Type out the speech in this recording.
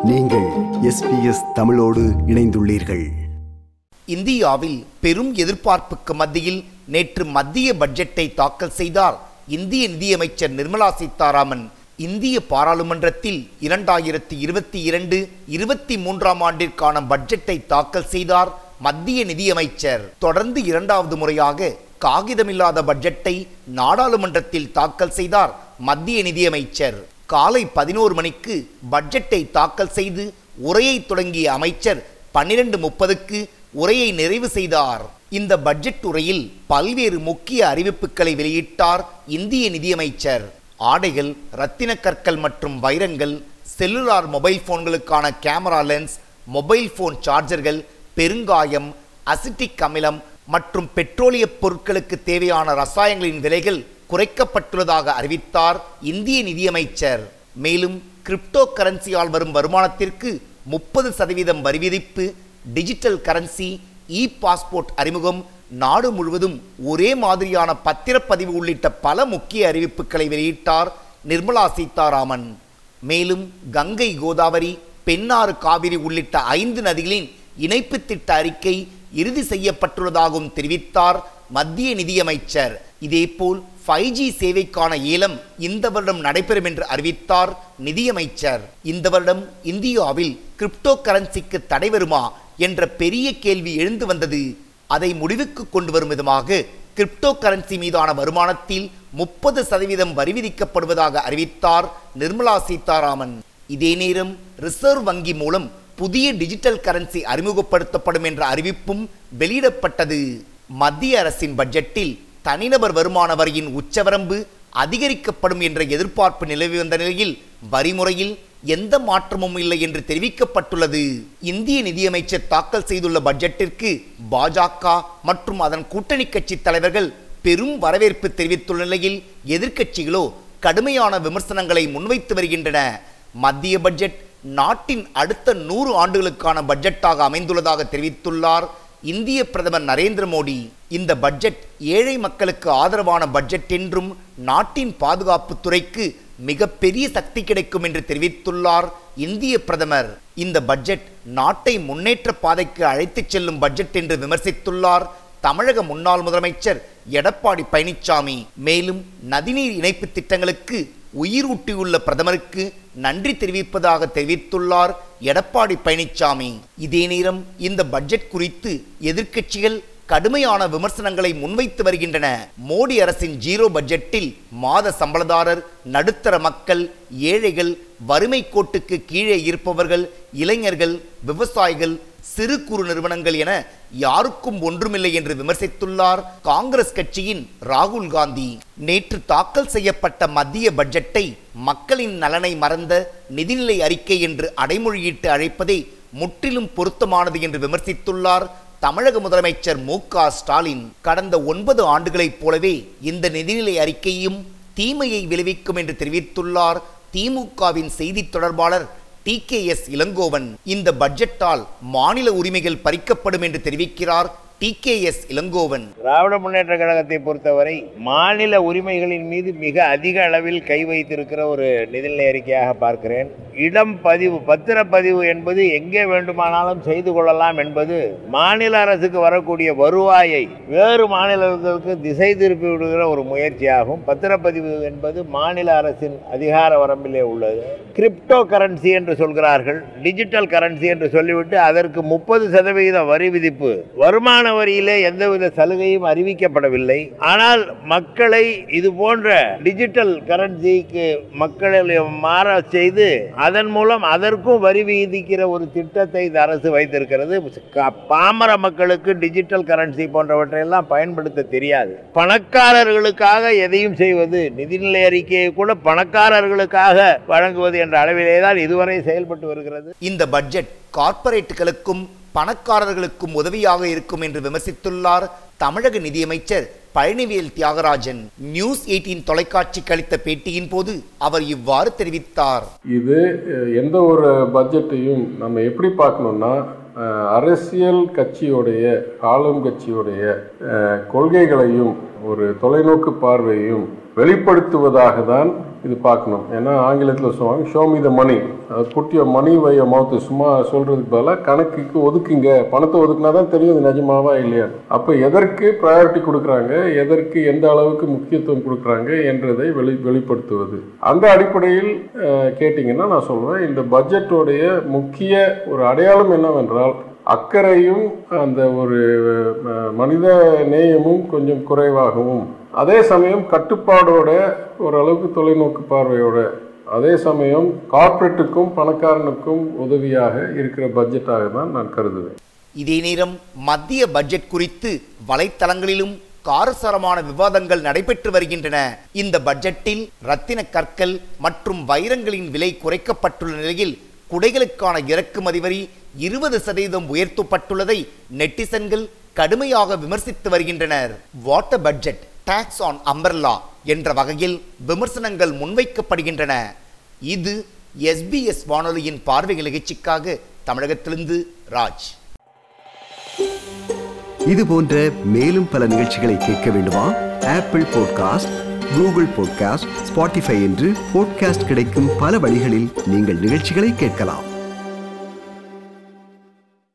நீங்கள் எஸ்பிஎஸ் தமிழோடு இணைந்துள்ளீர்கள் இந்தியாவில் பெரும் எதிர்பார்ப்புக்கு மத்தியில் நேற்று மத்திய பட்ஜெட்டை தாக்கல் செய்தார் இந்திய நிதியமைச்சர் நிர்மலா சீதாராமன் இந்திய பாராளுமன்றத்தில் இரண்டாயிரத்தி இருபத்தி இரண்டு இருபத்தி மூன்றாம் ஆண்டிற்கான பட்ஜெட்டை தாக்கல் செய்தார் மத்திய நிதியமைச்சர் தொடர்ந்து இரண்டாவது முறையாக காகிதமில்லாத பட்ஜெட்டை நாடாளுமன்றத்தில் தாக்கல் செய்தார் மத்திய நிதியமைச்சர் காலை பதினோரு மணிக்கு பட்ஜெட்டை தாக்கல் செய்து உரையை தொடங்கிய அமைச்சர் பன்னிரண்டு முப்பதுக்கு உரையை நிறைவு செய்தார் இந்த பட்ஜெட் உரையில் பல்வேறு முக்கிய அறிவிப்புகளை வெளியிட்டார் இந்திய நிதியமைச்சர் ஆடைகள் ரத்தின கற்கள் மற்றும் வைரங்கள் செல்லுலார் மொபைல் போன்களுக்கான கேமரா லென்ஸ் மொபைல் போன் சார்ஜர்கள் பெருங்காயம் அசிட்டிக் அமிலம் மற்றும் பெட்ரோலிய பொருட்களுக்கு தேவையான ரசாயனங்களின் விலைகள் குறைக்கப்பட்டுள்ளதாக அறிவித்தார் இந்திய நிதியமைச்சர் மேலும் கிரிப்டோ கரன்சியால் வரும் வருமானத்திற்கு முப்பது சதவீதம் வரி விதிப்பு டிஜிட்டல் கரன்சி இ பாஸ்போர்ட் அறிமுகம் நாடு முழுவதும் ஒரே மாதிரியான பத்திரப்பதிவு உள்ளிட்ட பல முக்கிய அறிவிப்புகளை வெளியிட்டார் நிர்மலா சீதாராமன் மேலும் கங்கை கோதாவரி பெண்ணாறு காவிரி உள்ளிட்ட ஐந்து நதிகளின் இணைப்பு திட்ட அறிக்கை இறுதி செய்யப்பட்டுள்ளதாகவும் தெரிவித்தார் மத்திய நிதியமைச்சர் இதேபோல் ஃபைவ் ஜி சேவைக்கான ஏலம் இந்த வருடம் நடைபெறும் என்று அறிவித்தார் நிதியமைச்சர் இந்த வருடம் இந்தியாவில் கிரிப்டோ கரன்சிக்கு தடை வருமா என்ற பெரிய கேள்வி எழுந்து வந்தது அதை முடிவுக்கு கொண்டு வரும் விதமாக கிரிப்டோ கரன்சி மீதான வருமானத்தில் முப்பது சதவீதம் வரி விதிக்கப்படுவதாக அறிவித்தார் நிர்மலா சீதாராமன் இதே நேரம் ரிசர்வ் வங்கி மூலம் புதிய டிஜிட்டல் கரன்சி அறிமுகப்படுத்தப்படும் என்ற அறிவிப்பும் வெளியிடப்பட்டது மத்திய அரசின் பட்ஜெட்டில் தனிநபர் வருமான வரியின் உச்சவரம்பு அதிகரிக்கப்படும் என்ற எதிர்பார்ப்பு நிலவி வந்த நிலையில் வரிமுறையில் எந்த மாற்றமும் இல்லை என்று தெரிவிக்கப்பட்டுள்ளது இந்திய நிதியமைச்சர் தாக்கல் செய்துள்ள பட்ஜெட்டிற்கு பாஜக மற்றும் அதன் கூட்டணி கட்சி தலைவர்கள் பெரும் வரவேற்பு தெரிவித்துள்ள நிலையில் எதிர்க்கட்சிகளோ கடுமையான விமர்சனங்களை முன்வைத்து வருகின்றன மத்திய பட்ஜெட் நாட்டின் அடுத்த நூறு ஆண்டுகளுக்கான பட்ஜெட்டாக அமைந்துள்ளதாக தெரிவித்துள்ளார் இந்திய பிரதமர் நரேந்திர மோடி இந்த பட்ஜெட் ஏழை மக்களுக்கு ஆதரவான பட்ஜெட் என்றும் நாட்டின் பாதுகாப்பு துறைக்கு மிகப்பெரிய சக்தி கிடைக்கும் என்று தெரிவித்துள்ளார் இந்திய பிரதமர் இந்த பட்ஜெட் நாட்டை முன்னேற்ற பாதைக்கு அழைத்துச் செல்லும் பட்ஜெட் என்று விமர்சித்துள்ளார் தமிழக முன்னாள் முதலமைச்சர் எடப்பாடி பழனிசாமி மேலும் நதிநீர் இணைப்பு திட்டங்களுக்கு உயிரூட்டியுள்ள பிரதமருக்கு நன்றி தெரிவிப்பதாக தெரிவித்துள்ளார் எடப்பாடி பழனிசாமி இதே நேரம் இந்த பட்ஜெட் குறித்து எதிர்க்கட்சிகள் கடுமையான விமர்சனங்களை முன்வைத்து வருகின்றன மோடி அரசின் ஜீரோ பட்ஜெட்டில் மாத சம்பளதாரர் நடுத்தர மக்கள் ஏழைகள் வறுமை கோட்டுக்கு கீழே இருப்பவர்கள் இளைஞர்கள் விவசாயிகள் சிறு குறு நிறுவனங்கள் என யாருக்கும் ஒன்றுமில்லை என்று விமர்சித்துள்ளார் காங்கிரஸ் கட்சியின் ராகுல் காந்தி நேற்று தாக்கல் செய்யப்பட்ட மத்திய பட்ஜெட்டை மக்களின் நலனை மறந்த நிதிநிலை அறிக்கை என்று அடைமொழியிட்டு அழைப்பதே முற்றிலும் பொருத்தமானது என்று விமர்சித்துள்ளார் தமிழக முதலமைச்சர் மு க ஸ்டாலின் கடந்த ஒன்பது ஆண்டுகளைப் போலவே இந்த நிதிநிலை அறிக்கையும் தீமையை விளைவிக்கும் என்று தெரிவித்துள்ளார் திமுகவின் செய்தித் தொடர்பாளர் டி கே எஸ் இளங்கோவன் இந்த பட்ஜெட்டால் மாநில உரிமைகள் பறிக்கப்படும் என்று தெரிவிக்கிறார் T K S Elangovan Dravida Munnetra கழகத்தை பொறுத்தவரை மாநில உரிமைகளின் மீது மிக அதிக அளவில் கை வைத்திருக்கிற ஒரு நிதிநிலை அறிக்கையாக பார்க்கிறேன் இடம் பதிவு பத்திரப்பதிவு என்பது எங்கே வேண்டுமானாலும் செய்து கொள்ளலாம் என்பது மாநில அரசுக்கு வரக்கூடிய வருவாயை வேறு மாநிலங்களுக்கு திசை திருப்பி விடுகிற ஒரு முயற்சியாகும் பத்திரப்பதிவு என்பது மாநில அரசின் அதிகார வரம்பிலே உள்ளது கிரிப்டோ கரன்சி என்று சொல்கிறார்கள் டிஜிட்டல் கரன்சி என்று சொல்லிவிட்டு அதற்கு முப்பது சதவிகித வரி விதிப்பு வருமான வரியிலே எந்தவித சலுகையும் அறிவிக்கப்படவில்லை ஆனால் மக்களை இது போன்ற டிஜிட்டல் கரன்சிக்கு மக்களை மாற செய்து அதன் மூலம் அதற்கும் வரி விதிக்கிற ஒரு திட்டத்தை இந்த அரசு வைத்திருக்கிறது க- பாமர மக்களுக்கு டிஜிட்டல் கரன்சி போன்றவற்றையெல்லாம் பயன்படுத்த தெரியாது பணக்காரர்களுக்காக எதையும் செய்வது நிதிநிலை அறிக்கையை கூட பணக்காரர்களுக்காக வழங்குவது என்ற அளவிலே தான் இதுவரை செயல்பட்டு வருகிறது இந்த பட்ஜெட் கார்ப்பரேட்டுகளுக்கும் பணக்காரர்களுக்கும் உதவியாக இருக்கும் என்று விமர்சித்துள்ளார் தமிழக நிதியமைச்சர் பழனிவேல் தியாகராஜன் நியூஸ் 18 தொலைக்காட்சிக்கு அளித்த பேட்டியின் போது அவர் இவ்வாறு தெரிவித்தார் இது அஹ், எந்த ஒரு பட்ஜெட்டையும் நம்ம எப்படி பார்க்கணும்னா அஹ், அரசியல் கட்சியுடைய ஆளும் கட்சியுடைய அஹ், கொள்கைகளையும் ஒரு தொலைநோக்கு பார்வையையும் வெளிப்படுத்துவதாக தான் இது பார்க்கணும் ஏன்னா ஆங்கிலத்தில் சொல்லுவாங்க ஷோ மீ த மணி அது புட்டிய மணி வைய மவுத்து சும்மா சொல்கிறதுக்கு பதிலாக கணக்குக்கு ஒதுக்குங்க பணத்தை ஒதுக்குனா தான் தெரியும் இது நிஜமாவா இல்லையா அப்போ எதற்கு ப்ரையாரிட்டி கொடுக்குறாங்க எதற்கு எந்த அளவுக்கு முக்கியத்துவம் கொடுக்குறாங்க என்றதை வெளி வெளிப்படுத்துவது அந்த அடிப்படையில் அஹ், கேட்டிங்கன்னா நான் சொல்வேன் இந்த பட்ஜெட்டோடைய முக்கிய ஒரு அடையாளம் என்னவென்றால் அக்கறையும் அந்த ஒரு அஹ், மனித நேயமும் கொஞ்சம் குறைவாகவும் அதே சமயம் கட்டுப்பாடோட ஓரளவுக்கு தொலைநோக்கு பார்வையோட அதே சமயம் கார்ப்பரேட்டுக்கும் பணக்காரனுக்கும் உதவியாக இருக்கிற பட்ஜெட்டாக தான் நான் கருதுவேன் இதே நேரம் மத்திய பட்ஜெட் குறித்து வலைத்தளங்களிலும் காரசாரமான விவாதங்கள் நடைபெற்று வருகின்றன இந்த பட்ஜெட்டில் ரத்தின கற்கள் மற்றும் வைரங்களின் விலை குறைக்கப்பட்டுள்ள நிலையில் குடைகளுக்கான இறக்குமதி வரி இருபது சதவீதம் உயர்த்தப்பட்டுள்ளதை நெட்டிசன்கள் கடுமையாக விமர்சித்து வருகின்றனர் water budget tax on umbrella என்ற வகையில் விமர்சனங்கள் முன்வைக்கப்படுகின்றன இது எஸ்பிஎஸ் வானொலியின் பார்வை நிகழ்ச்சிக்காக தமிழகத்திலிருந்து ராஜ் இது போன்ற மேலும் பல நிகழ்ச்சிகளை கேட்க வேண்டுமா Apple podcast Google podcast Spotify என்று பாட்காஸ்ட் கிடைக்கும் பல வழிகளில் நீங்கள் நிகழ்ச்சிகளை கேட்கலாம்